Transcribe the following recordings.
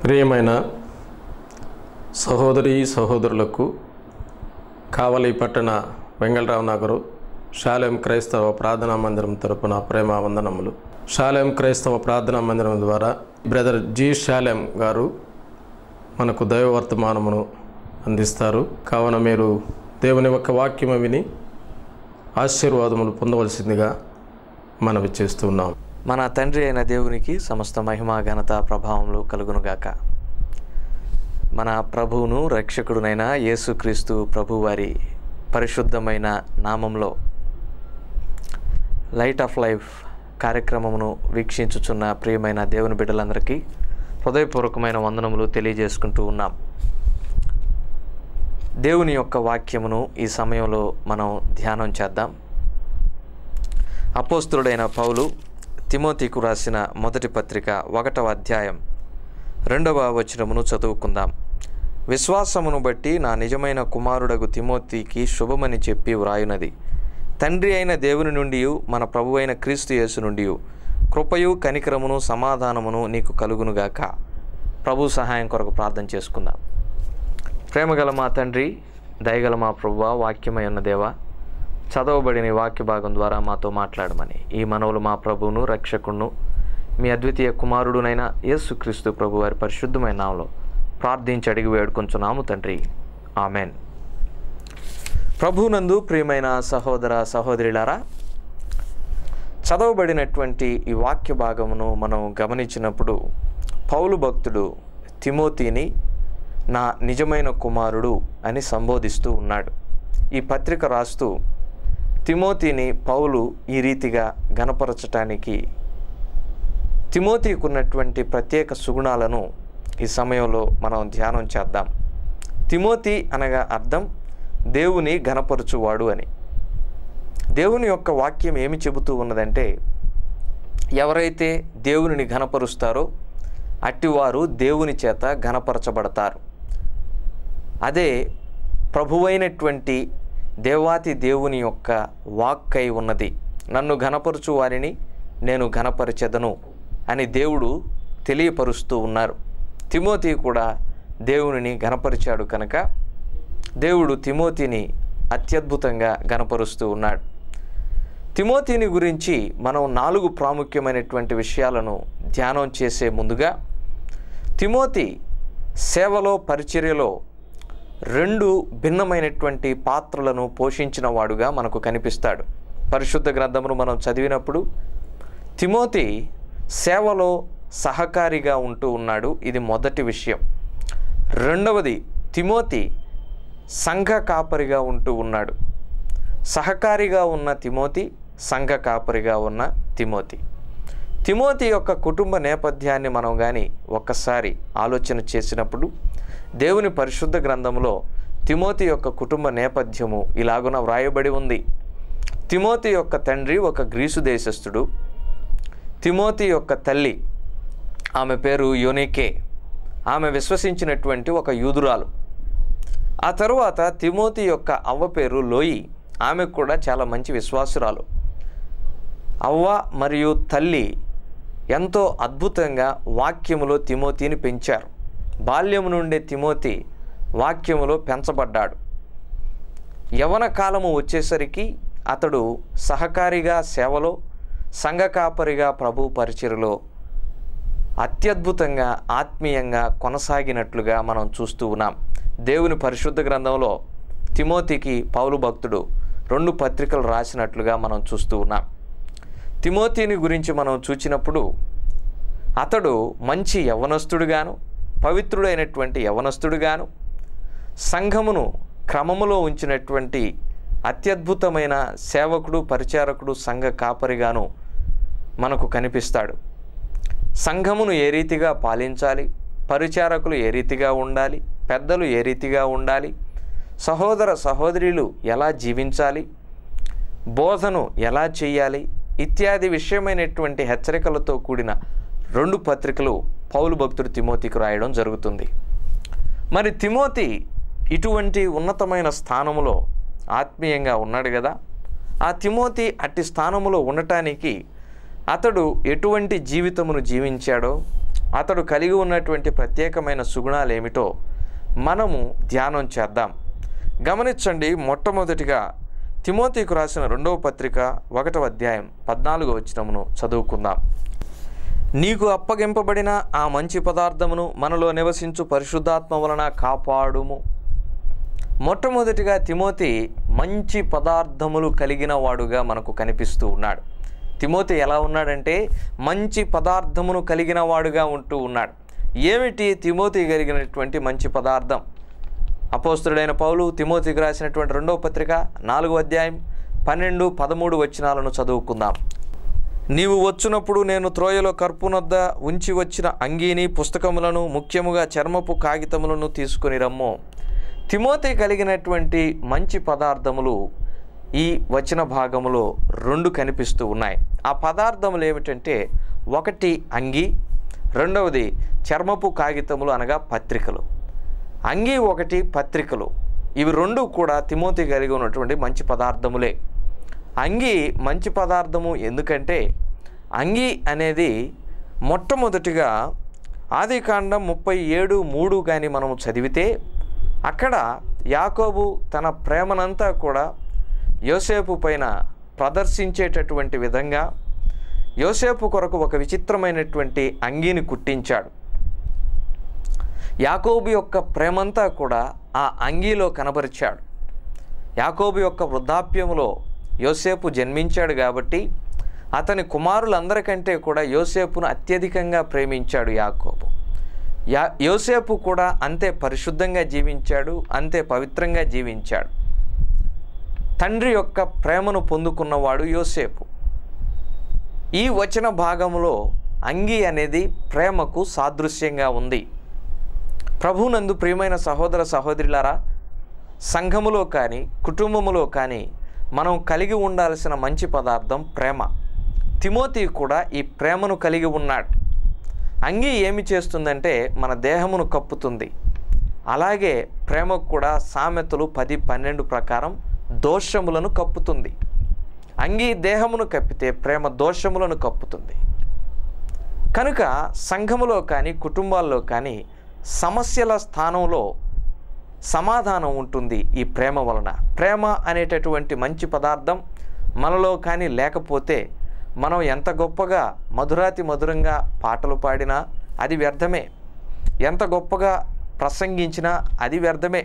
ప్రియమైన సహోదరి సహోదరులకు కావలి పట్టణ వెంగళరావు నగరు షాలేం క్రైస్తవ ప్రార్థనా మందిరం తరపున ప్రేమ వందనములు షాలేం క్రైస్తవ ప్రార్థనా మందిరం ద్వారా బ్రదర్ జి షాలేం గారు మనకు దైవ వర్తమానమును అందిస్తారు కావున మీరు దేవుని యొక్క వాక్యము విని ఆశీర్వాదములు పొందవలసిందిగా మనవి చేస్తున్నాం మన తండ్రి అయిన దేవునికి సమస్త మహిమ ఘనత ప్రభావములు కలుగునుగాక మన ప్రభువును రక్షకుడునైన యేసుక్రీస్తు ప్రభువారి పరిశుద్ధమైన నామంలో లైట్ ఆఫ్ లైఫ్ కార్యక్రమమును వీక్షించుచున్న ప్రియమైన దేవుని బిడ్డలందరికీ హృదయపూర్వకమైన వందనములు తెలియజేసుకుంటూ ఉన్నాం దేవుని యొక్క వాక్యమును ఈ సమయంలో మనం ధ్యానం చేద్దాం అపోస్తులుడైన పౌలు తిమోతికు రాసిన మొదటి పత్రిక ఒకటవ అధ్యాయం రెండవ వచనమును చదువుకుందాం విశ్వాసమును బట్టి నా నిజమైన కుమారుడగు తిమోతికి శుభమని చెప్పి వ్రాయునది తండ్రి అయిన దేవుని నుండి మన ప్రభు అయిన క్రీస్తు యేసు నుండి కృపయు కనికరమును సమాధానమును నీకు కలుగునుగాక ప్రభు సహాయం కొరకు ప్రార్థన చేసుకుందాం ప్రేమగల మా తండ్రి దయగల మా ప్రభువ వాక్యమై ఉన్న దేవా చదవబడిన ఈ వాక్య భాగం ద్వారా మాతో మాట్లాడమని ఈ మనవులు మా ప్రభువును రక్షకును మీ అద్వితీయ కుమారుడునైన యేసుక్రీస్తు ప్రభు వారి పరిశుద్ధమైన నామలో ప్రార్థించి అడిగి వేడుకొంచున్నాము తండ్రి ఆమెన్ ప్రభునందు ప్రియమైన సహోదర సహోదరులారా చదవబడినటువంటి ఈ వాక్య భాగమును మనం గమనించినప్పుడు పౌలు భక్తుడు తిమోతిని నా నిజమైన కుమారుడు అని సంబోధిస్తూ ఉన్నాడు ఈ పత్రిక రాస్తూ తిమోతిని పౌలు ఈ రీతిగా గనపరచటానికి తిమోతికి ఉన్నటువంటి ప్రత్యేక సుగుణాలను ఈ సమయంలో మనం ధ్యానం చేద్దాం తిమోతి అనగా అర్థం దేవుని గనపరచువాడు అని దేవుని యొక్క వాక్యం ఏమి చెబుతూ ఉన్నదంటే ఎవరైతే దేవునిని ఘనపరుస్తారో అట్టివారు దేవుని చేత ఘనపరచబడతారు అదే ప్రభువైనటువంటి దేవాతి దేవుని యొక్క వాక్కై ఉన్నది నన్ను ఘనపరచు వారిని నేను ఘనపరచెదను అని దేవుడు తెలియపరుస్తూ ఉన్నారు తిమోతి కూడా దేవునిని ఘనపరిచాడు కనుక దేవుడు తిమోతిని అత్యద్భుతంగా గనపరుస్తూ ఉన్నాడు తిమోతిని గురించి మనం నాలుగు ప్రాముఖ్యమైనటువంటి విషయాలను ధ్యానం చేసే ముందుగా తిమోతి సేవలో పరిచర్యలో రెండు భిన్నమైనటువంటి పాత్రలను పోషించిన వాడుగా మనకు కనిపిస్తాడు పరిశుద్ధ గ్రంథమును మనం చదివినప్పుడు తిమోతి సేవలో సహకారిగా ఉంటూ ఉన్నాడు ఇది మొదటి విషయం రెండవది తిమోతి సంఘ కాపరిగా ఉంటూ ఉన్నాడు సహకారిగా ఉన్న తిమోతి సంఘ కాపరిగా ఉన్న తిమోతి తిమోతి యొక్క కుటుంబ నేపథ్యాన్ని మనం కానీ ఒక్కసారి ఆలోచన చేసినప్పుడు దేవుని పరిశుద్ధ గ్రంథంలో తిమోతి యొక్క కుటుంబ నేపథ్యము ఇలాగున వ్రాయబడి ఉంది తిమోతి యొక్క తండ్రి ఒక గ్రీసు దేశస్థుడు తిమోతి యొక్క తల్లి ఆమె పేరు యోనికే ఆమె విశ్వసించినటువంటి ఒక యూదురాలు ఆ తరువాత తిమోతి యొక్క అవ్వ పేరు లోయి ఆమె కూడా చాలా మంచి విశ్వాసురాలు అవ్వ మరియు తల్లి ఎంతో అద్భుతంగా వాక్యములో తిమోతిని పెంచారు బాల్యము నుండే తిమోతి వాక్యములో పెంచబడ్డాడు యవన కాలము వచ్చేసరికి అతడు సహకారిగా సేవలో సంఘకాపరిగా ప్రభు పరిచయలో అత్యద్భుతంగా ఆత్మీయంగా కొనసాగినట్లుగా మనం చూస్తూ ఉన్నాం దేవుని పరిశుద్ధ గ్రంథంలో తిమోతికి పౌలు భక్తుడు రెండు పత్రికలు రాసినట్లుగా మనం చూస్తూ ఉన్నాం తిమోతిని గురించి మనం చూచినప్పుడు అతడు మంచి యవనస్తుడుగాను పవిత్రుడైనటువంటి యవనస్తుడుగాను సంఘమును క్రమములో ఉంచినటువంటి అత్యద్భుతమైన సేవకుడు పరిచారకుడు సంఘ కాపరిగాను మనకు కనిపిస్తాడు సంఘమును ఏ రీతిగా పాలించాలి పరిచారకులు ఏ రీతిగా ఉండాలి పెద్దలు ఏ రీతిగా ఉండాలి సహోదర సహోదరులు ఎలా జీవించాలి బోధను ఎలా చేయాలి ఇత్యాది విషయమైనటువంటి హెచ్చరికలతో కూడిన రెండు పత్రికలు పౌలు భక్తుడు తిమోతికి రాయడం జరుగుతుంది మరి తిమోతి ఇటువంటి ఉన్నతమైన స్థానములో ఆత్మీయంగా ఉన్నాడు కదా ఆ తిమోతి అట్టి స్థానములో ఉండటానికి అతడు ఎటువంటి జీవితమును జీవించాడో అతడు కలిగి ఉన్నటువంటి ప్రత్యేకమైన సుగుణాలు ఏమిటో మనము ధ్యానం చేద్దాం గమనించండి మొట్టమొదటిగా తిమోతికు రాసిన రెండవ పత్రిక ఒకటవ అధ్యాయం పద్నాలుగో వచనమును చదువుకుందాం నీకు అప్పగింపబడిన ఆ మంచి పదార్థమును మనలో నివసించు పరిశుద్ధాత్మ వలన కాపాడుము మొట్టమొదటిగా తిమోతి మంచి పదార్థములు కలిగిన వాడుగా మనకు కనిపిస్తూ ఉన్నాడు తిమోతి ఎలా ఉన్నాడంటే మంచి పదార్థమును కలిగిన వాడుగా ఉంటూ ఉన్నాడు ఏమిటి తిమోతి కలిగినటువంటి మంచి పదార్థం అపోస్తుడైన పౌలు తిమోతికి రాసినటువంటి రెండవ పత్రిక నాలుగో అధ్యాయం పన్నెండు పదమూడు వచనాలను చదువుకుందాం నీవు వచ్చినప్పుడు నేను త్రోయలో కర్పునొద్ద ఉంచి వచ్చిన అంగీని పుస్తకములను ముఖ్యముగా చర్మపు కాగితములను తీసుకుని రమ్ము తిమోతి కలిగినటువంటి మంచి పదార్థములు ఈ వచన భాగములో రెండు కనిపిస్తూ ఉన్నాయి ఆ పదార్థములు ఏమిటంటే ఒకటి అంగి రెండవది చర్మపు కాగితములు అనగా పత్రికలు అంగి ఒకటి పత్రికలు ఇవి రెండు కూడా తిమోతి కలిగి ఉన్నటువంటి మంచి పదార్థములే అంగి మంచి పదార్థము ఎందుకంటే అంగి అనేది మొట్టమొదటిగా ఆదికాండం ముప్పై ఏడు మూడు కానీ మనం చదివితే అక్కడ యాకోబు తన ప్రేమనంతా కూడా యోసేపు పైన ప్రదర్శించేటటువంటి విధంగా యోసేపు కొరకు ఒక విచిత్రమైనటువంటి అంగీని కుట్టించాడు యాకోబు యొక్క ప్రేమంతా కూడా ఆ అంగీలో కనబరిచాడు యాకోబు యొక్క వృద్ధాప్యములో యోసేపు జన్మించాడు కాబట్టి అతని కుమారులందరికంటే కూడా యోసేపును అత్యధికంగా ప్రేమించాడు యాకోబు యా యోసేపు కూడా అంతే పరిశుద్ధంగా జీవించాడు అంతే పవిత్రంగా జీవించాడు తండ్రి యొక్క ప్రేమను పొందుకున్నవాడు యోసేపు ఈ వచన భాగంలో అంగి అనేది ప్రేమకు సాదృశ్యంగా ఉంది ప్రభునందు ప్రియమైన సహోదర సహోదరులారా సంఘములో కానీ కుటుంబములో కానీ మనం కలిగి ఉండాల్సిన మంచి పదార్థం ప్రేమ తిమోతి కూడా ఈ ప్రేమను కలిగి ఉన్నాడు అంగి ఏమి చేస్తుందంటే మన దేహమును కప్పుతుంది అలాగే ప్రేమకు కూడా సామెతలు పది పన్నెండు ప్రకారం దోషములను కప్పుతుంది అంగి దేహమును కప్పితే ప్రేమ దోషములను కప్పుతుంది కనుక సంఘములో కానీ కుటుంబాల్లో కానీ సమస్యల స్థానంలో సమాధానం ఉంటుంది ఈ ప్రేమ వలన ప్రేమ అనేటటువంటి మంచి పదార్థం మనలో కానీ లేకపోతే మనం ఎంత గొప్పగా మధురాతి మధురంగా పాటలు పాడినా అది వ్యర్థమే ఎంత గొప్పగా ప్రసంగించినా అది వ్యర్థమే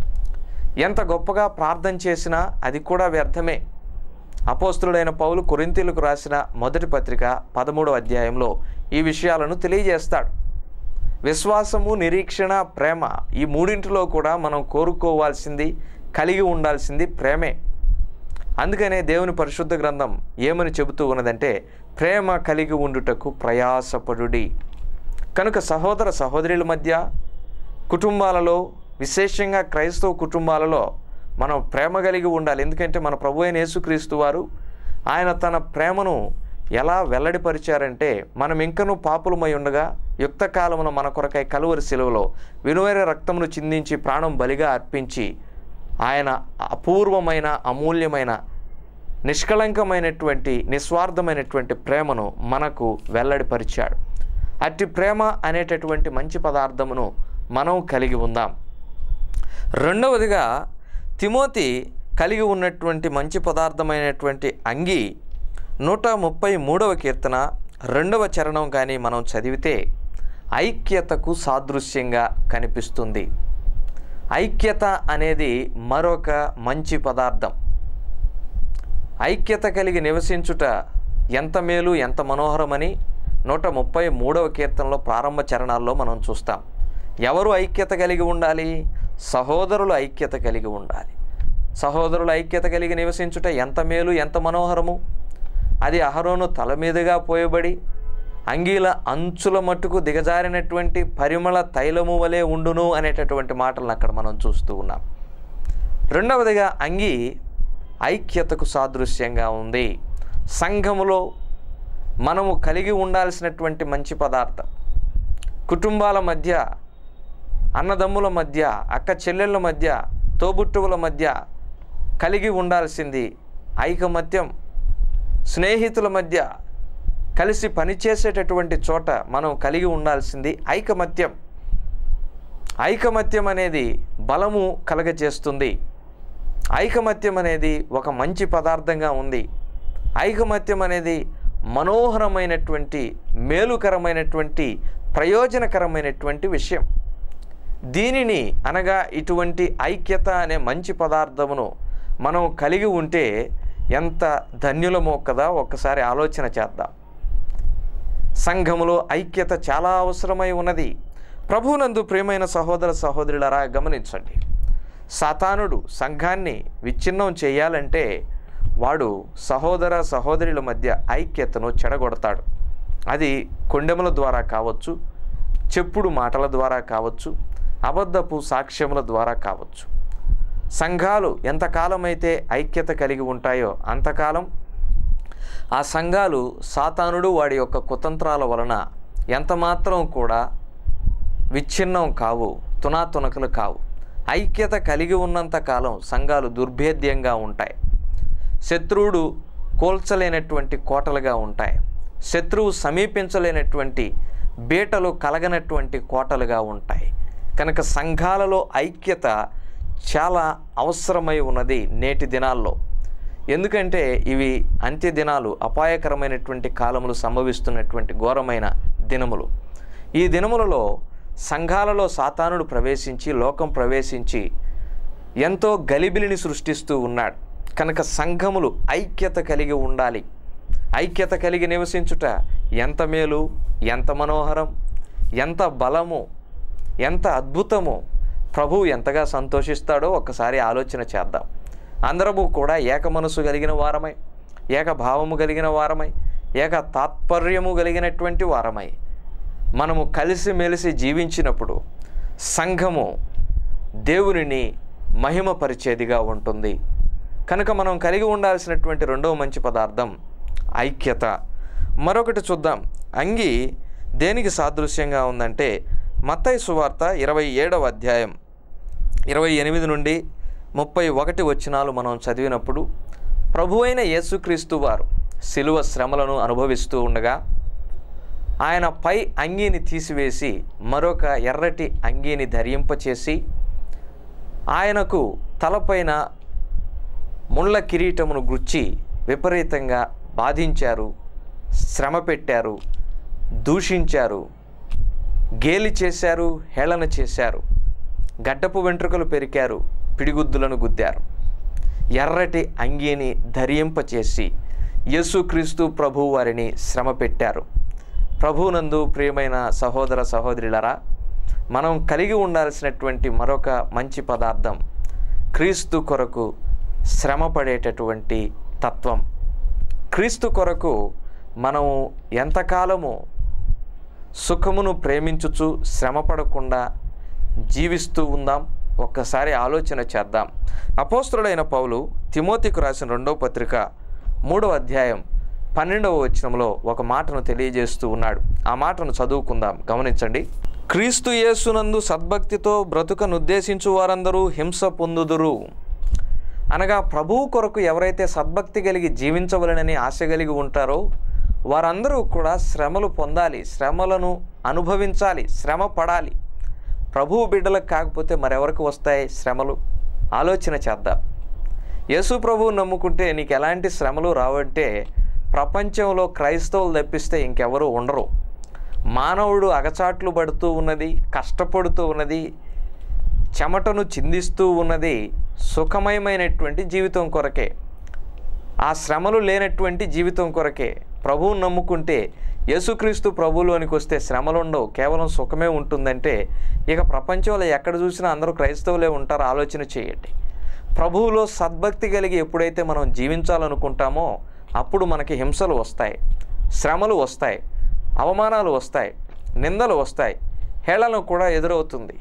ఎంత గొప్పగా ప్రార్థన చేసినా అది కూడా వ్యర్థమే అపోస్తుడైన పౌలు కొరింతీలకు రాసిన మొదటి పత్రిక పదమూడవ అధ్యాయంలో ఈ విషయాలను తెలియజేస్తాడు విశ్వాసము నిరీక్షణ ప్రేమ ఈ మూడింటిలో కూడా మనం కోరుకోవాల్సింది కలిగి ఉండాల్సింది ప్రేమే అందుకనే దేవుని పరిశుద్ధ గ్రంథం ఏమని చెబుతూ ఉన్నదంటే ప్రేమ కలిగి ఉండుటకు ప్రయాసపడుడి కనుక సహోదర సహోదరుల మధ్య కుటుంబాలలో విశేషంగా క్రైస్తవ కుటుంబాలలో మనం ప్రేమ కలిగి ఉండాలి ఎందుకంటే మన ప్రభు అయిన యేసుక్రీస్తు వారు ఆయన తన ప్రేమను ఎలా వెల్లడిపరిచారంటే మనం ఇంకనూ పాపులమై ఉండగా యుక్త కాలమున మన కొరకై కలువరి శిలువలో వినువైన రక్తమును చిందించి ప్రాణం బలిగా అర్పించి ఆయన అపూర్వమైన అమూల్యమైన నిష్కళంకమైనటువంటి నిస్వార్థమైనటువంటి ప్రేమను మనకు వెల్లడిపరిచాడు అట్టి ప్రేమ అనేటటువంటి మంచి పదార్థమును మనం కలిగి ఉందాం రెండవదిగా తిమోతి కలిగి ఉన్నటువంటి మంచి పదార్థమైనటువంటి అంగి నూట ముప్పై మూడవ కీర్తన రెండవ చరణం కానీ మనం చదివితే ఐక్యతకు సాదృశ్యంగా కనిపిస్తుంది ఐక్యత అనేది మరొక మంచి పదార్థం ఐక్యత కలిగి నివసించుట ఎంత మేలు ఎంత మనోహరమని నూట ముప్పై మూడవ కీర్తనలో ప్రారంభ చరణాల్లో మనం చూస్తాం ఎవరు ఐక్యత కలిగి ఉండాలి సహోదరులు ఐక్యత కలిగి ఉండాలి సహోదరులు ఐక్యత కలిగి నివసించుట ఎంత మేలు ఎంత మనోహరము అది అహరోను తల మీదుగా పోయబడి అంగీల అంచుల మట్టుకు దిగజారినటువంటి పరిమళ తైలము వలె ఉండును అనేటటువంటి మాటలను అక్కడ మనం చూస్తూ ఉన్నాం రెండవదిగా అంగి ఐక్యతకు సాదృశ్యంగా ఉంది సంఘములో మనము కలిగి ఉండాల్సినటువంటి మంచి పదార్థం కుటుంబాల మధ్య అన్నదమ్ముల మధ్య అక్క చెల్లెళ్ళ మధ్య తోబుట్టువుల మధ్య కలిగి ఉండాల్సింది ఐకమత్యం స్నేహితుల మధ్య కలిసి పనిచేసేటటువంటి చోట మనం కలిగి ఉండాల్సింది ఐకమత్యం ఐకమత్యం అనేది బలము కలగజేస్తుంది ఐకమత్యం అనేది ఒక మంచి పదార్థంగా ఉంది ఐకమత్యం అనేది మనోహరమైనటువంటి మేలుకరమైనటువంటి ప్రయోజనకరమైనటువంటి విషయం దీనిని అనగా ఇటువంటి ఐక్యత అనే మంచి పదార్థమును మనం కలిగి ఉంటే ఎంత ధన్యులమో కదా ఒక్కసారి ఆలోచన చేద్దాం సంఘములో ఐక్యత చాలా అవసరమై ఉన్నది ప్రభునందు ప్రియమైన సహోదర సహోదరులరా గమనించండి సాతానుడు సంఘాన్ని విచ్ఛిన్నం చేయాలంటే వాడు సహోదర సహోదరుల మధ్య ఐక్యతను చెడగొడతాడు అది కొండెముల ద్వారా కావచ్చు చెప్పుడు మాటల ద్వారా కావచ్చు అబద్ధపు సాక్ష్యముల ద్వారా కావచ్చు సంఘాలు ఎంతకాలమైతే ఐక్యత కలిగి ఉంటాయో అంతకాలం ఆ సంఘాలు సాతానుడు వాడి యొక్క కుతంత్రాల వలన ఎంతమాత్రం కూడా విచ్ఛిన్నం కావు తునాతునకలు కావు ఐక్యత కలిగి ఉన్నంత కాలం సంఘాలు దుర్భేద్యంగా ఉంటాయి శత్రువుడు కోల్చలేనటువంటి కోటలుగా ఉంటాయి శత్రువు సమీపించలేనటువంటి బీటలు కలగనటువంటి కోటలుగా ఉంటాయి కనుక సంఘాలలో ఐక్యత చాలా అవసరమై ఉన్నది నేటి దినాల్లో ఎందుకంటే ఇవి అంత్య దినాలు అపాయకరమైనటువంటి కాలములు సంభవిస్తున్నటువంటి ఘోరమైన దినములు ఈ దినములలో సంఘాలలో సాతానుడు ప్రవేశించి లోకం ప్రవేశించి ఎంతో గలిబిలిని సృష్టిస్తూ ఉన్నాడు కనుక సంఘములు ఐక్యత కలిగి ఉండాలి ఐక్యత కలిగి నివసించుట ఎంత మేలు ఎంత మనోహరం ఎంత బలము ఎంత అద్భుతమో ప్రభువు ఎంతగా సంతోషిస్తాడో ఒక్కసారి ఆలోచన చేద్దాం అందరము కూడా ఏక మనసు కలిగిన వారమై ఏక భావము కలిగిన వారమై ఏక తాత్పర్యము కలిగినటువంటి వారమై మనము కలిసిమెలిసి జీవించినప్పుడు సంఘము దేవునిని మహిమపరిచేదిగా ఉంటుంది కనుక మనం కలిగి ఉండాల్సినటువంటి రెండవ మంచి పదార్థం ఐక్యత మరొకటి చూద్దాం అంగి దేనికి సాదృశ్యంగా ఉందంటే మత్తయి సువార్త ఇరవై ఏడవ అధ్యాయం ఇరవై ఎనిమిది నుండి ముప్పై ఒకటి వచనాలు మనం చదివినప్పుడు ప్రభువైన యేసుక్రీస్తు వారు శిలువ శ్రమలను అనుభవిస్తూ ఉండగా ఆయన పై అంగీని తీసివేసి మరొక ఎర్రటి అంగీని ధరింపచేసి ఆయనకు తలపైన ముళ్ళ కిరీటమును గుచ్చి విపరీతంగా బాధించారు శ్రమ పెట్టారు దూషించారు గేలి చేశారు హేళన చేశారు గడ్డపు వెంట్రుకలు పెరికారు పిడిగుద్దులను గుద్దారు ఎర్రటి అంగీని ధరింపచేసి యేసుక్రీస్తు ప్రభు వారిని శ్రమ పెట్టారు ప్రభునందు ప్రియమైన సహోదర సహోదరులరా మనం కలిగి ఉండాల్సినటువంటి మరొక మంచి పదార్థం క్రీస్తు కొరకు శ్రమ పడేటటువంటి తత్వం క్రీస్తు కొరకు మనము ఎంతకాలము సుఖమును ప్రేమించుచు శ్రమ పడకుండా జీవిస్తూ ఉందాం ఒక్కసారి ఆలోచన చేద్దాం అపోస్తుడైన పౌలు తిమోతికు రాసిన రెండవ పత్రిక మూడవ అధ్యాయం పన్నెండవ వచనంలో ఒక మాటను తెలియజేస్తూ ఉన్నాడు ఆ మాటను చదువుకుందాం గమనించండి క్రీస్తు యేసునందు సద్భక్తితో బ్రతుకను ఉద్దేశించు వారందరూ హింస పొందుదురు అనగా ప్రభువు కొరకు ఎవరైతే సద్భక్తి కలిగి జీవించవలనని ఆశ కలిగి ఉంటారో వారందరూ కూడా శ్రమలు పొందాలి శ్రమలను అనుభవించాలి శ్రమ పడాలి ప్రభువు బిడ్డలకు కాకపోతే మరెవరికి వస్తాయి శ్రమలు ఆలోచన చేద్దాం యేసు ప్రభువు నమ్ముకుంటే నీకు ఎలాంటి శ్రమలు రావంటే ప్రపంచంలో క్రైస్తవులు తప్పిస్తే ఇంకెవరు ఉండరు మానవుడు అగచాట్లు పడుతూ ఉన్నది కష్టపడుతూ ఉన్నది చెమటను చిందిస్తూ ఉన్నది సుఖమయమైనటువంటి జీవితం కొరకే ఆ శ్రమలు లేనటువంటి జీవితం కొరకే ప్రభువుని నమ్ముకుంటే యేసుక్రీస్తు ప్రభువులోనికి వస్తే శ్రమలు ఉండవు కేవలం సుఖమే ఉంటుందంటే ఇక ప్రపంచంలో ఎక్కడ చూసినా అందరూ క్రైస్తవులే ఉంటారు ఆలోచన చేయండి ప్రభువులో సద్భక్తి కలిగి ఎప్పుడైతే మనం జీవించాలనుకుంటామో అప్పుడు మనకి హింసలు వస్తాయి శ్రమలు వస్తాయి అవమానాలు వస్తాయి నిందలు వస్తాయి హేళన కూడా ఎదురవుతుంది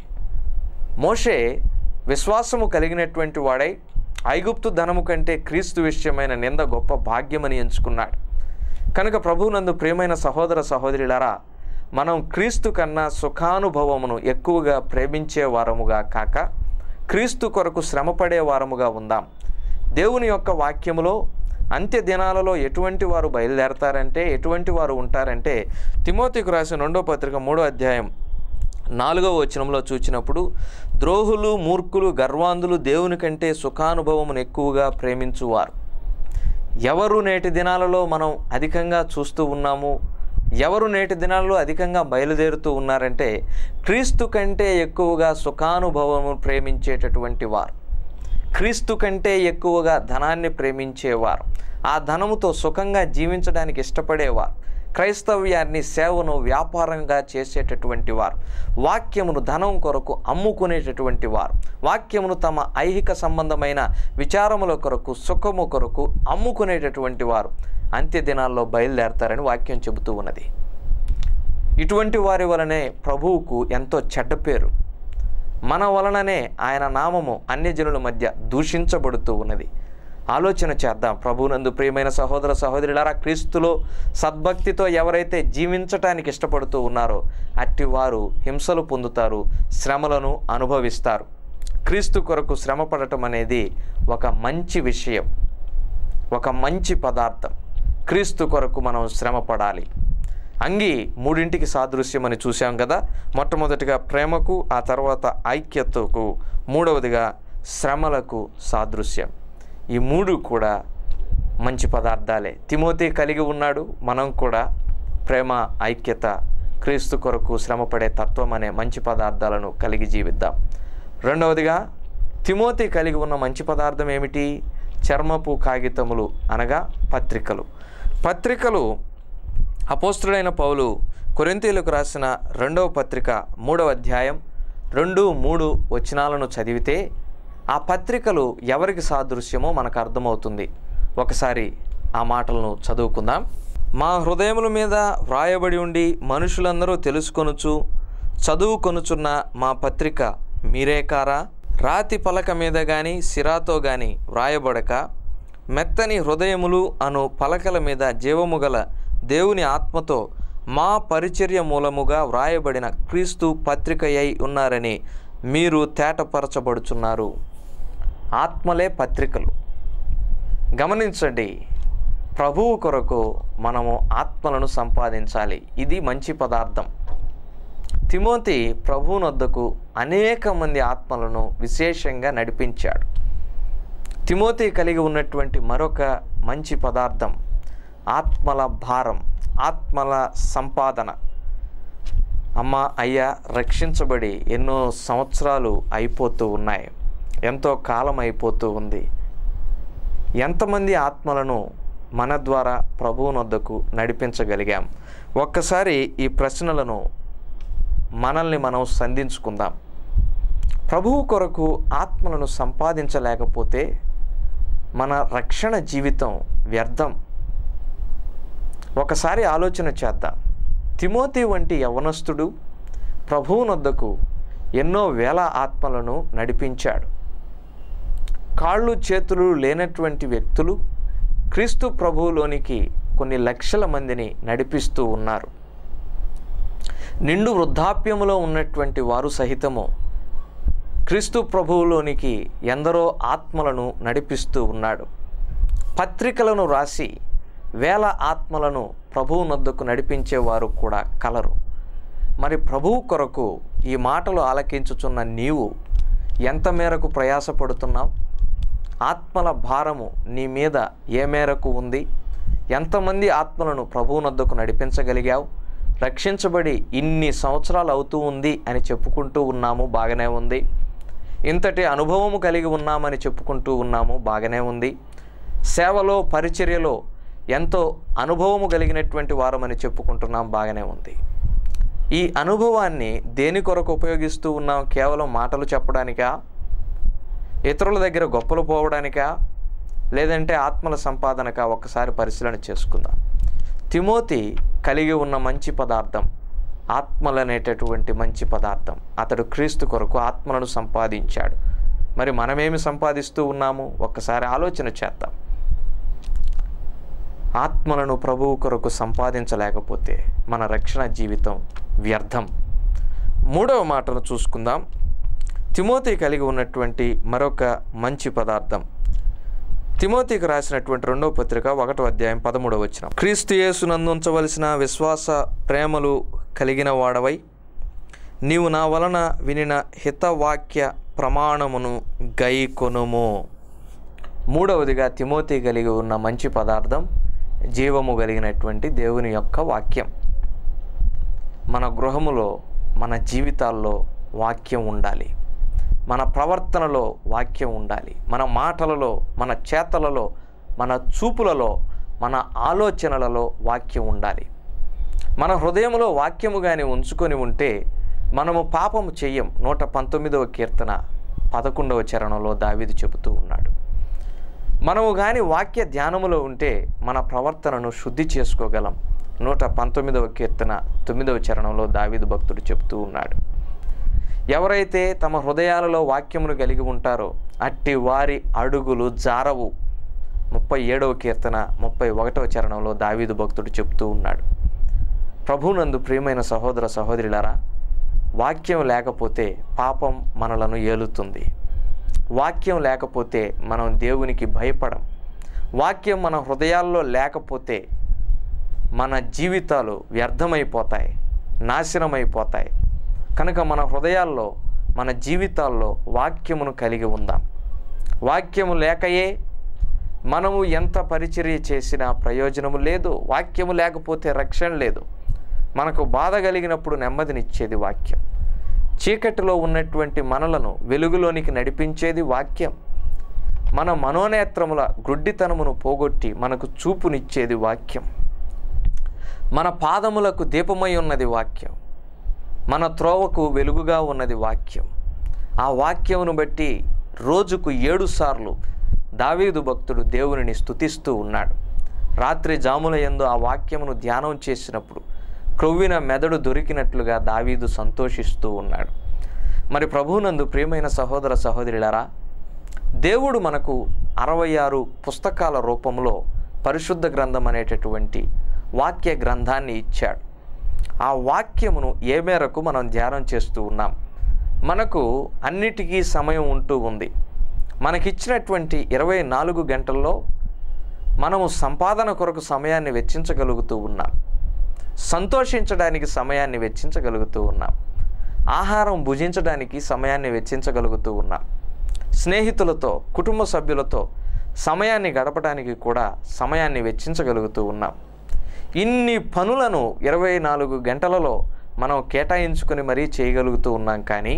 మోషే విశ్వాసము కలిగినటువంటి వాడై ఐగుప్తు ధనము కంటే క్రీస్తు విషయమైన నింద గొప్ప భాగ్యమని ఎంచుకున్నాడు కనుక ప్రభువునందు ప్రియమైన సహోదర సహోదరులారా మనం క్రీస్తు కన్నా సుఖానుభవమును ఎక్కువగా ప్రేమించే వారముగా కాక క్రీస్తు కొరకు శ్రమపడే వారముగా ఉందాం దేవుని యొక్క వాక్యములో అంత్య దినాలలో ఎటువంటి వారు బయలుదేరతారంటే ఎటువంటి వారు ఉంటారంటే తిమోతికి రాసిన రెండో పత్రిక మూడో అధ్యాయం నాలుగవ వచనంలో చూచినప్పుడు ద్రోహులు మూర్ఖులు గర్వాంధులు దేవుని కంటే సుఖానుభవమును ఎక్కువగా ప్రేమించువారు ఎవరు నేటి దినాలలో మనం అధికంగా చూస్తూ ఉన్నాము ఎవరు నేటి దినాలలో అధికంగా బయలుదేరుతూ ఉన్నారంటే క్రీస్తు కంటే ఎక్కువగా సుఖానుభవము ప్రేమించేటటువంటి వారు క్రీస్తు కంటే ఎక్కువగా ధనాన్ని ప్రేమించేవారు ఆ ధనముతో సుఖంగా జీవించడానికి ఇష్టపడేవారు క్రైస్తవ్యాన్ని సేవను వ్యాపారంగా చేసేటటువంటి వారు వాక్యమును ధనం కొరకు అమ్ముకునేటటువంటి వారు వాక్యమును తమ ఐహిక సంబంధమైన విచారముల కొరకు సుఖము కొరకు అమ్ముకునేటటువంటి వారు అంత్య దినాల్లో బయలుదేరతారని వాక్యం చెబుతూ ఉన్నది ఇటువంటి వారి వలనే ప్రభువుకు ఎంతో చెడ్డ పేరు మన వలననే ఆయన నామము అన్యజనుల మధ్య దూషించబడుతూ ఉన్నది ఆలోచన చేద్దాం ప్రభునందు ప్రియమైన సహోదర సహోదరులారా క్రీస్తులో సద్భక్తితో ఎవరైతే జీవించటానికి ఇష్టపడుతూ ఉన్నారో అట్టి వారు హింసలు పొందుతారు శ్రమలను అనుభవిస్తారు క్రీస్తు కొరకు శ్రమ పడటం అనేది ఒక మంచి విషయం ఒక మంచి పదార్థం క్రీస్తు కొరకు మనం శ్రమ పడాలి అంగి మూడింటికి సాదృశ్యం అని చూసాం కదా మొట్టమొదటిగా ప్రేమకు ఆ తర్వాత ఐక్యతకు మూడవదిగా శ్రమలకు సాదృశ్యం ఈ మూడు కూడా మంచి పదార్థాలే తిమోతి కలిగి ఉన్నాడు మనం కూడా ప్రేమ ఐక్యత క్రీస్తు కొరకు శ్రమపడే తత్వం అనే మంచి పదార్థాలను కలిగి జీవిద్దాం రెండవదిగా తిమోతి కలిగి ఉన్న మంచి పదార్థం ఏమిటి చర్మపు కాగితములు అనగా పత్రికలు పత్రికలు అపోస్తుడైన పౌలు కొరింతీలకు రాసిన రెండవ పత్రిక మూడవ అధ్యాయం రెండు మూడు వచనాలను చదివితే ఆ పత్రికలు ఎవరికి సాదృశ్యమో మనకు అర్థమవుతుంది ఒకసారి ఆ మాటలను చదువుకుందాం మా హృదయముల మీద వ్రాయబడి ఉండి మనుషులందరూ తెలుసుకొనుచు చదువుకొనుచున్న మా పత్రిక మీరే కారా రాతి పలక మీద గాని సిరాతో గాని వ్రాయబడక మెత్తని హృదయములు అను పలకల మీద జీవము గల దేవుని ఆత్మతో మా పరిచర్య మూలముగా వ్రాయబడిన క్రీస్తు పత్రిక అయి ఉన్నారని మీరు తేటపరచబడుచున్నారు ఆత్మలే పత్రికలు గమనించండి ప్రభువు కొరకు మనము ఆత్మలను సంపాదించాలి ఇది మంచి పదార్థం తిమోతి ప్రభువునొద్దకు అనేక మంది ఆత్మలను విశేషంగా నడిపించాడు తిమోతి కలిగి ఉన్నటువంటి మరొక మంచి పదార్థం ఆత్మల భారం ఆత్మల సంపాదన అమ్మ అయ్యా రక్షించబడి ఎన్నో సంవత్సరాలు అయిపోతూ ఉన్నాయి ఎంతో కాలం అయిపోతూ ఉంది ఎంతమంది ఆత్మలను మన ద్వారా ప్రభువునొద్దకు నడిపించగలిగాం ఒక్కసారి ఈ ప్రశ్నలను మనల్ని మనం సంధించుకుందాం ప్రభువు కొరకు ఆత్మలను సంపాదించలేకపోతే మన రక్షణ జీవితం వ్యర్థం ఒకసారి ఆలోచన చేద్దాం తిమోతి వంటి యవనస్తుడు ప్రభువునొద్దకు ఎన్నో వేల ఆత్మలను నడిపించాడు కాళ్ళు చేతులు లేనటువంటి వ్యక్తులు క్రీస్తు ప్రభువులోనికి కొన్ని లక్షల మందిని నడిపిస్తూ ఉన్నారు నిండు వృద్ధాప్యములో ఉన్నటువంటి వారు సహితము క్రీస్తు ప్రభువులోనికి ఎందరో ఆత్మలను నడిపిస్తూ ఉన్నాడు పత్రికలను రాసి వేల ఆత్మలను ప్రభువునొద్దకు నడిపించేవారు కూడా కలరు మరి ప్రభువు కొరకు ఈ మాటలు ఆలకించుచున్న నీవు ఎంత మేరకు ప్రయాసపడుతున్నావు ఆత్మల భారము నీ మీద ఏ మేరకు ఉంది ఎంతమంది ఆత్మలను ప్రభువునొద్దకు నడిపించగలిగావు రక్షించబడి ఇన్ని సంవత్సరాలు అవుతూ ఉంది అని చెప్పుకుంటూ ఉన్నాము బాగానే ఉంది ఇంతటి అనుభవము కలిగి ఉన్నామని చెప్పుకుంటూ ఉన్నాము బాగానే ఉంది సేవలో పరిచర్యలో ఎంతో అనుభవము కలిగినటువంటి వారమని చెప్పుకుంటున్నాం బాగానే ఉంది ఈ అనుభవాన్ని దేని కొరకు ఉపయోగిస్తూ ఉన్నాం కేవలం మాటలు చెప్పడానికా ఇతరుల దగ్గర గొప్పలు పోవడానికా లేదంటే ఆత్మల సంపాదనకా ఒక్కసారి పరిశీలన చేసుకుందాం తిమోతి కలిగి ఉన్న మంచి పదార్థం ఆత్మలు అనేటటువంటి మంచి పదార్థం అతడు క్రీస్తు కొరకు ఆత్మలను సంపాదించాడు మరి మనమేమి సంపాదిస్తూ ఉన్నాము ఒక్కసారి ఆలోచన చేద్దాం ఆత్మలను ప్రభువు కొరకు సంపాదించలేకపోతే మన రక్షణ జీవితం వ్యర్థం మూడవ మాటను చూసుకుందాం తిమోతి కలిగి ఉన్నటువంటి మరొక మంచి పదార్థం తిమోతికి రాసినటువంటి రెండవ పత్రిక ఒకటో అధ్యాయం పదమూడవ వచ్చిన క్రీస్తు యేసునందు ఉంచవలసిన విశ్వాస ప్రేమలు కలిగిన వాడవై నీవు నా వలన వినిన హితవాక్య ప్రమాణమును గైకొనుము మూడవదిగా తిమోతి కలిగి ఉన్న మంచి పదార్థం జీవము కలిగినటువంటి దేవుని యొక్క వాక్యం మన గృహములో మన జీవితాల్లో వాక్యం ఉండాలి మన ప్రవర్తనలో వాక్యం ఉండాలి మన మాటలలో మన చేతలలో మన చూపులలో మన ఆలోచనలలో వాక్యం ఉండాలి మన హృదయంలో వాక్యము కానీ ఉంచుకొని ఉంటే మనము పాపము చెయ్యం నూట పంతొమ్మిదవ కీర్తన పదకొండవ చరణంలో దావీదు చెబుతూ ఉన్నాడు మనము కానీ వాక్య ధ్యానములో ఉంటే మన ప్రవర్తనను శుద్ధి చేసుకోగలం నూట పంతొమ్మిదవ కీర్తన తొమ్మిదవ చరణంలో దావీదు భక్తుడు చెబుతూ ఉన్నాడు ఎవరైతే తమ హృదయాలలో వాక్యమును కలిగి ఉంటారో అట్టి వారి అడుగులు జారవు ముప్పై ఏడవ కీర్తన ముప్పై ఒకటవ చరణంలో దావీదు భక్తుడు చెబుతూ ఉన్నాడు ప్రభునందు ప్రియమైన సహోదర సహోదరులారా వాక్యం లేకపోతే పాపం మనలను ఏలుతుంది వాక్యం లేకపోతే మనం దేవునికి భయపడం వాక్యం మన హృదయాల్లో లేకపోతే మన జీవితాలు వ్యర్థమైపోతాయి నాశనమైపోతాయి కనుక మన హృదయాల్లో మన జీవితాల్లో వాక్యమును కలిగి ఉందాం వాక్యము లేకయే మనము ఎంత పరిచర్య చేసినా ప్రయోజనము లేదు వాక్యము లేకపోతే రక్షణ లేదు మనకు బాధ కలిగినప్పుడు నెమ్మదినిచ్చేది వాక్యం చీకటిలో ఉన్నటువంటి మనలను వెలుగులోనికి నడిపించేది వాక్యం మన మనోనేత్రముల గ్రుడ్డితనమును పోగొట్టి మనకు చూపునిచ్చేది వాక్యం మన పాదములకు దీపమై ఉన్నది వాక్యం మన త్రోవకు వెలుగుగా ఉన్నది వాక్యం ఆ వాక్యమును బట్టి రోజుకు ఏడు సార్లు దావీదు భక్తుడు దేవునిని స్తుతిస్తూ ఉన్నాడు రాత్రి జాముల యందు ఆ వాక్యమును ధ్యానం చేసినప్పుడు క్రొవ్విన మెదడు దొరికినట్లుగా దావీదు సంతోషిస్తూ ఉన్నాడు మరి ప్రభువునందు ప్రియమైన సహోదర సహోదరులారా దేవుడు మనకు అరవై ఆరు పుస్తకాల రూపంలో పరిశుద్ధ గ్రంథం అనేటటువంటి వాక్య గ్రంథాన్ని ఇచ్చాడు ఆ వాక్యమును ఏ మేరకు మనం ధ్యానం చేస్తూ ఉన్నాం మనకు అన్నిటికీ సమయం ఉంటూ ఉంది మనకిచ్చినటువంటి ఇరవై నాలుగు గంటల్లో మనము సంపాదన కొరకు సమయాన్ని వెచ్చించగలుగుతూ ఉన్నాం సంతోషించడానికి సమయాన్ని వెచ్చించగలుగుతూ ఉన్నాం ఆహారం భుజించడానికి సమయాన్ని వెచ్చించగలుగుతూ ఉన్నాం స్నేహితులతో కుటుంబ సభ్యులతో సమయాన్ని గడపడానికి కూడా సమయాన్ని వెచ్చించగలుగుతూ ఉన్నాం ఇన్ని పనులను ఇరవై నాలుగు గంటలలో మనం కేటాయించుకొని మరీ చేయగలుగుతూ ఉన్నాం కానీ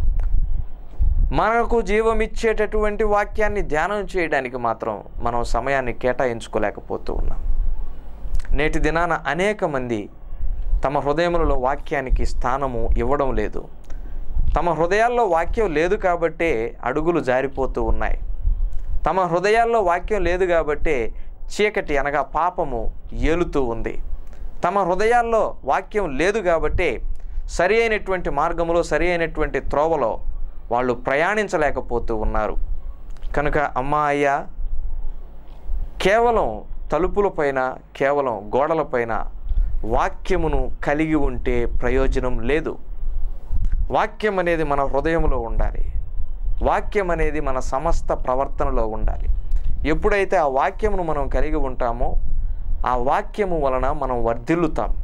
మనకు జీవమిచ్చేటటువంటి వాక్యాన్ని ధ్యానం చేయడానికి మాత్రం మనం సమయాన్ని కేటాయించుకోలేకపోతూ ఉన్నాం నేటి దినాన అనేక మంది తమ హృదయములలో వాక్యానికి స్థానము ఇవ్వడం లేదు తమ హృదయాల్లో వాక్యం లేదు కాబట్టే అడుగులు జారిపోతూ ఉన్నాయి తమ హృదయాల్లో వాక్యం లేదు కాబట్టే చీకటి అనగా పాపము ఏలుతూ ఉంది తమ హృదయాల్లో వాక్యం లేదు కాబట్టే సరి అయినటువంటి మార్గములో సరి అయినటువంటి త్రోవలో వాళ్ళు ప్రయాణించలేకపోతూ ఉన్నారు కనుక అమ్మా అయ్యా కేవలం తలుపులపైన కేవలం గోడలపైన వాక్యమును కలిగి ఉంటే ప్రయోజనం లేదు వాక్యం అనేది మన హృదయంలో ఉండాలి వాక్యం అనేది మన సమస్త ప్రవర్తనలో ఉండాలి ఎప్పుడైతే ఆ వాక్యమును మనం కలిగి ఉంటామో ఆ వాక్యము వలన మనం వర్ధిల్లుతాం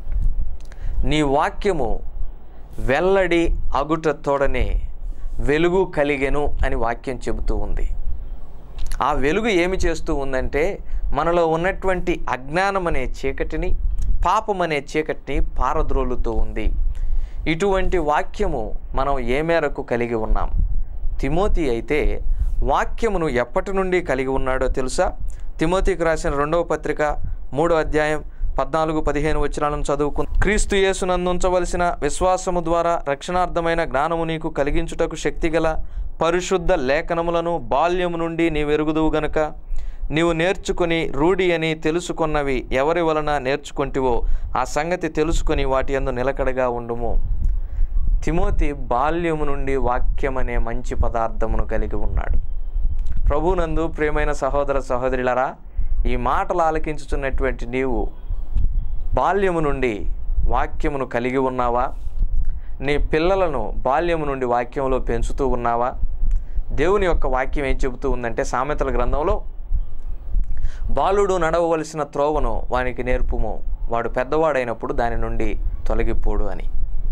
నీ వాక్యము వెల్లడి అగుట తోడనే వెలుగు కలిగెను అని వాక్యం చెబుతూ ఉంది ఆ వెలుగు ఏమి చేస్తూ ఉందంటే మనలో ఉన్నటువంటి అజ్ఞానం అనే చీకటిని పాపం అనే చీకటిని పారద్రోలుతూ ఉంది ఇటువంటి వాక్యము మనం ఏ మేరకు కలిగి ఉన్నాం తిమోతి అయితే వాక్యమును ఎప్పటి నుండి కలిగి ఉన్నాడో తెలుసా తిమోతికి రాసిన రెండవ పత్రిక మూడో అధ్యాయం పద్నాలుగు పదిహేను వచనాలను చదువుకు క్రీస్తు యేసునందు ఉంచవలసిన విశ్వాసము ద్వారా రక్షణార్థమైన జ్ఞానము నీకు కలిగించుటకు శక్తిగల పరిశుద్ధ లేఖనములను బాల్యము నుండి నీ వెరుగుదువు గనుక నీవు నేర్చుకుని రూఢి అని తెలుసుకున్నవి ఎవరి వలన నేర్చుకుంటివో ఆ సంగతి తెలుసుకొని వాటి అందు నిలకడగా ఉండుము తిమోతి బాల్యము నుండి వాక్యం అనే మంచి పదార్థమును కలిగి ఉన్నాడు ప్రభునందు ప్రియమైన సహోదర సహోదరులరా ఈ మాటలు ఆలకించుచున్నటువంటి నీవు బాల్యము నుండి వాక్యమును కలిగి ఉన్నావా నీ పిల్లలను బాల్యము నుండి వాక్యంలో పెంచుతూ ఉన్నావా దేవుని యొక్క వాక్యం ఏం చెబుతూ ఉందంటే సామెతల గ్రంథంలో బాలుడు నడవవలసిన త్రోవను వానికి నేర్పుము వాడు పెద్దవాడైనప్పుడు దాని నుండి తొలగిపోడు అని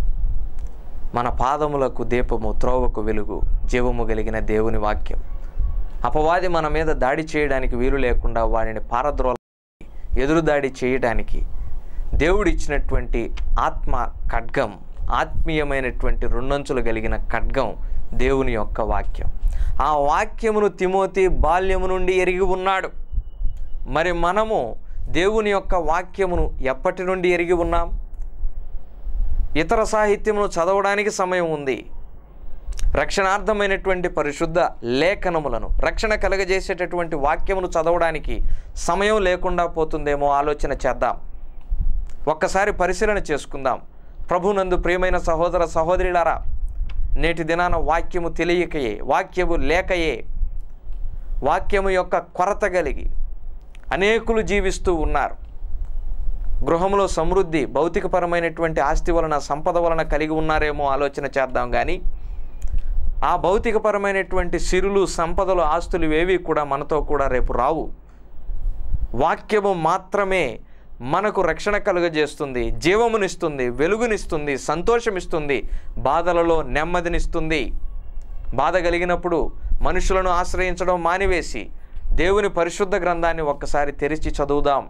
మన పాదములకు దీపము త్రోవకు వెలుగు జీవము కలిగిన దేవుని వాక్యం అపవాది మన మీద దాడి చేయడానికి వీలు లేకుండా వాడిని పారద్రోల ఎదురుదాడి చేయడానికి దేవుడు ఇచ్చినటువంటి ఆత్మ ఖడ్గం ఆత్మీయమైనటువంటి రెండంచులు కలిగిన ఖడ్గం దేవుని యొక్క వాక్యం ఆ వాక్యమును తిమోతి బాల్యము నుండి ఎరిగి ఉన్నాడు మరి మనము దేవుని యొక్క వాక్యమును ఎప్పటి నుండి ఎరిగి ఉన్నాం ఇతర సాహిత్యమును చదవడానికి సమయం ఉంది రక్షణార్థమైనటువంటి పరిశుద్ధ లేఖనములను రక్షణ కలగజేసేటటువంటి వాక్యమును చదవడానికి సమయం లేకుండా పోతుందేమో ఆలోచన చేద్దాం ఒక్కసారి పరిశీలన చేసుకుందాం ప్రభునందు ప్రియమైన సహోదర సహోదరులారా నేటి దినాన వాక్యము తెలియకయే వాక్యము లేకయే వాక్యము యొక్క కొరత కలిగి అనేకులు జీవిస్తూ ఉన్నారు గృహంలో సమృద్ధి భౌతికపరమైనటువంటి ఆస్తి వలన సంపద వలన కలిగి ఉన్నారేమో ఆలోచన చేద్దాం కానీ ఆ భౌతికపరమైనటువంటి సిరులు సంపదలు ఆస్తులు ఏవి కూడా మనతో కూడా రేపు రావు వాక్యము మాత్రమే మనకు రక్షణ కలుగజేస్తుంది జీవమునిస్తుంది వెలుగునిస్తుంది సంతోషమిస్తుంది బాధలలో నెమ్మదినిస్తుంది బాధ కలిగినప్పుడు మనుషులను ఆశ్రయించడం మానివేసి దేవుని పరిశుద్ధ గ్రంథాన్ని ఒక్కసారి తెరిచి చదువుదాం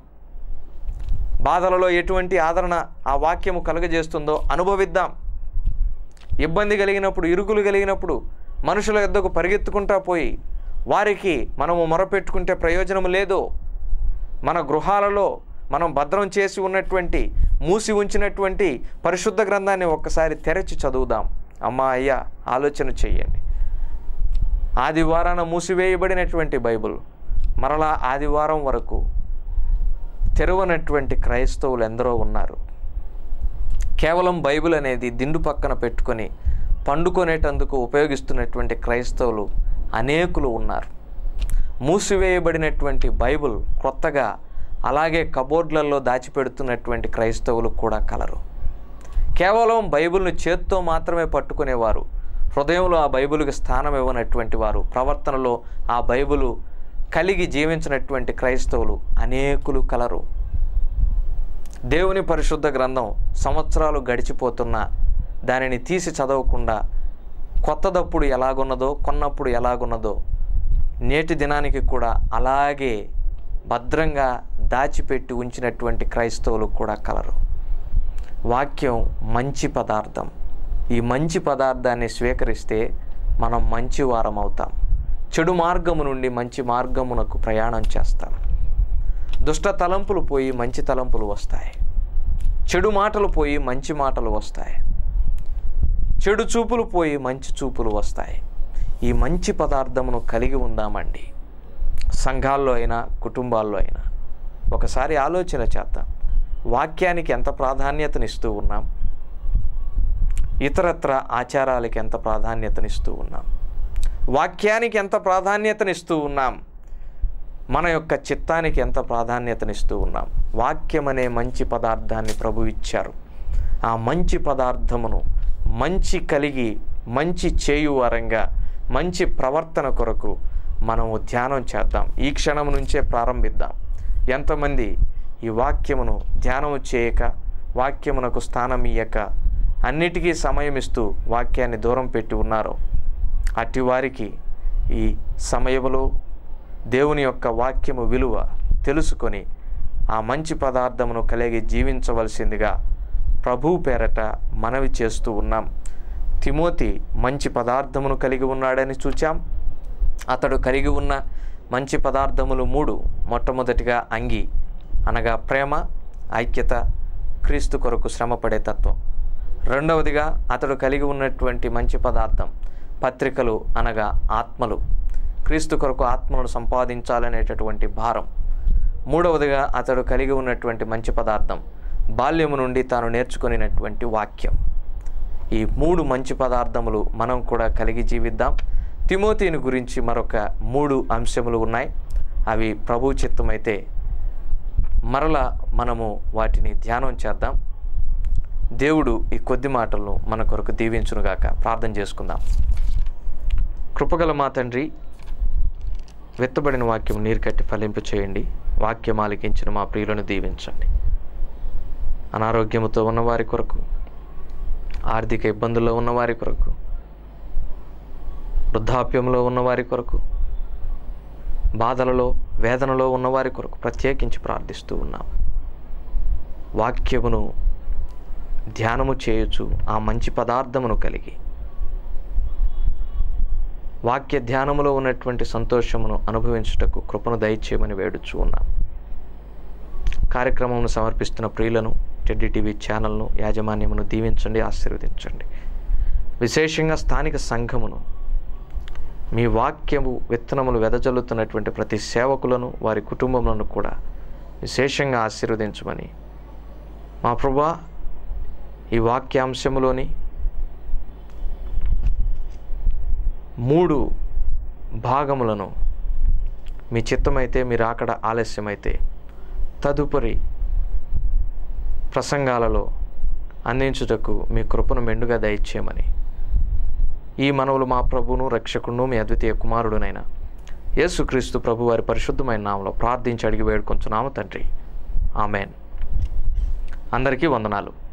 బాధలలో ఎటువంటి ఆదరణ ఆ వాక్యము కలుగజేస్తుందో అనుభవిద్దాం ఇబ్బంది కలిగినప్పుడు ఇరుకులు కలిగినప్పుడు మనుషుల యొద్దకు పరిగెత్తుకుంటా పోయి వారికి మనము మొరపెట్టుకుంటే ప్రయోజనం లేదు మన గృహాలలో మనం భద్రం చేసి ఉన్నటువంటి మూసి ఉంచినటువంటి పరిశుద్ధ గ్రంథాన్ని ఒక్కసారి తెరచి చదువుదాం అమ్మా అయ్యా ఆలోచన చేయండి ఆదివారాన మూసివేయబడినటువంటి బైబిల్ మరలా ఆదివారం వరకు తెరవనటువంటి క్రైస్తవులు ఎందరో ఉన్నారు కేవలం బైబిల్ అనేది దిండు పక్కన పెట్టుకొని పండుకొనేటందుకు ఉపయోగిస్తున్నటువంటి క్రైస్తవులు అనేకులు ఉన్నారు మూసివేయబడినటువంటి బైబిల్ కొత్తగా అలాగే కబోర్డ్లలో దాచిపెడుతున్నటువంటి క్రైస్తవులు కూడా కలరు కేవలం బైబిల్ను చేత్తో మాత్రమే పట్టుకునేవారు హృదయంలో ఆ బైబిల్కి స్థానం ఇవ్వనటువంటి వారు ప్రవర్తనలో ఆ బైబిలు కలిగి జీవించినటువంటి క్రైస్తవులు అనేకులు కలరు దేవుని పరిశుద్ధ గ్రంథం సంవత్సరాలు గడిచిపోతున్నా దానిని తీసి చదవకుండా కొత్తదప్పుడు ఎలాగున్నదో కొన్నప్పుడు ఎలాగున్నదో నేటి దినానికి కూడా అలాగే భద్రంగా దాచిపెట్టి ఉంచినటువంటి క్రైస్తవులు కూడా కలరు వాక్యం మంచి పదార్థం ఈ మంచి పదార్థాన్ని స్వీకరిస్తే మనం మంచి వారం అవుతాం చెడు మార్గము నుండి మంచి మార్గమునకు ప్రయాణం చేస్తాం దుష్ట తలంపులు పోయి మంచి తలంపులు వస్తాయి చెడు మాటలు పోయి మంచి మాటలు వస్తాయి చెడు చూపులు పోయి మంచి చూపులు వస్తాయి ఈ మంచి పదార్థమును కలిగి ఉందామండి సంఘాల్లో అయినా కుటుంబాల్లో అయినా ఒకసారి ఆలోచన చేద్దాం వాక్యానికి ఎంత ప్రాధాన్యతనిస్తూ ఉన్నాం ఇతరత్ర ఆచారాలకి ఎంత ప్రాధాన్యతనిస్తూ ఉన్నాం వాక్యానికి ఎంత ప్రాధాన్యతనిస్తూ ఉన్నాం మన యొక్క చిత్తానికి ఎంత ప్రాధాన్యతనిస్తూ ఉన్నాం వాక్యం అనే మంచి పదార్థాన్ని ప్రభు ఇచ్చారు ఆ మంచి పదార్థమును మంచి కలిగి మంచి చేయువారంగా మంచి ప్రవర్తన కొరకు మనము ధ్యానం చేద్దాం ఈ క్షణం నుంచే ప్రారంభిద్దాం ఎంతమంది ఈ వాక్యమును ధ్యానము చేయక వాక్యమునకు స్థానం ఇయ్యక అన్నిటికీ సమయం ఇస్తూ వాక్యాన్ని దూరం పెట్టి ఉన్నారో అట్టి వారికి ఈ సమయంలో దేవుని యొక్క వాక్యము విలువ తెలుసుకొని ఆ మంచి పదార్థమును కలిగి జీవించవలసిందిగా ప్రభు పేరట మనవి చేస్తూ ఉన్నాం తిమోతి మంచి పదార్థమును కలిగి ఉన్నాడని చూచాం అతడు కలిగి ఉన్న మంచి పదార్థములు మూడు మొట్టమొదటిగా అంగి అనగా ప్రేమ ఐక్యత క్రీస్తు కొరకు శ్రమపడే తత్వం రెండవదిగా అతడు కలిగి ఉన్నటువంటి మంచి పదార్థం పత్రికలు అనగా ఆత్మలు క్రీస్తు కొరకు ఆత్మలను సంపాదించాలనేటటువంటి భారం మూడవదిగా అతడు కలిగి ఉన్నటువంటి మంచి పదార్థం బాల్యము నుండి తాను నేర్చుకునేటువంటి వాక్యం ఈ మూడు మంచి పదార్థములు మనం కూడా కలిగి జీవిద్దాం తిమోతిని గురించి మరొక మూడు అంశములు ఉన్నాయి అవి ప్రభు చిత్తమైతే మరలా మనము వాటిని ధ్యానం చేద్దాం దేవుడు ఈ కొద్ది మాటలను మన కొరకు దీవించునుగాక ప్రార్థన చేసుకుందాం కృపగల మా తండ్రి విత్తబడిన వాక్యం నీరు కట్టి ఫలింపు చేయండి వాక్యం ఆలికించిన మా ప్రియులను దీవించండి అనారోగ్యముతో ఉన్నవారి కొరకు ఆర్థిక ఇబ్బందుల్లో ఉన్నవారి కొరకు వృద్ధాప్యంలో ఉన్నవారి కొరకు బాధలలో వేదనలో ఉన్నవారి కొరకు ప్రత్యేకించి ప్రార్థిస్తూ ఉన్నాం వాక్యమును ధ్యానము చేయొచ్చు ఆ మంచి పదార్థమును కలిగి వాక్య ధ్యానములో ఉన్నటువంటి సంతోషమును అనుభవించుటకు కృపను దయచేయమని వేడుచూ ఉన్నాం కార్యక్రమమును సమర్పిస్తున్న ప్రియులను టెడ్డి టీవీ ఛానల్ను యాజమాన్యమును దీవించండి ఆశీర్వదించండి విశేషంగా స్థానిక సంఘమును మీ వాక్యము విత్తనములు వెదజల్లుతున్నటువంటి ప్రతి సేవకులను వారి కుటుంబములను కూడా విశేషంగా ఆశీర్వదించమని మా ప్రభా ఈ వాక్యాంశములోని మూడు భాగములను మీ చిత్తమైతే మీరు అక్కడ ఆలస్యమైతే తదుపరి ప్రసంగాలలో అందించుటకు మీ కృపను మెండుగా దయచేయమని ఈ మనవులు మా ప్రభువును రక్షకుడును మీ అద్వితీయ కుమారుడునైన యేసుక్రీస్తు ప్రభు వారి పరిశుద్ధమైన నామంలో ప్రార్థించి అడిగి వేడుకొంచున్నాము తండ్రి ఆమెన్ అందరికీ వందనాలు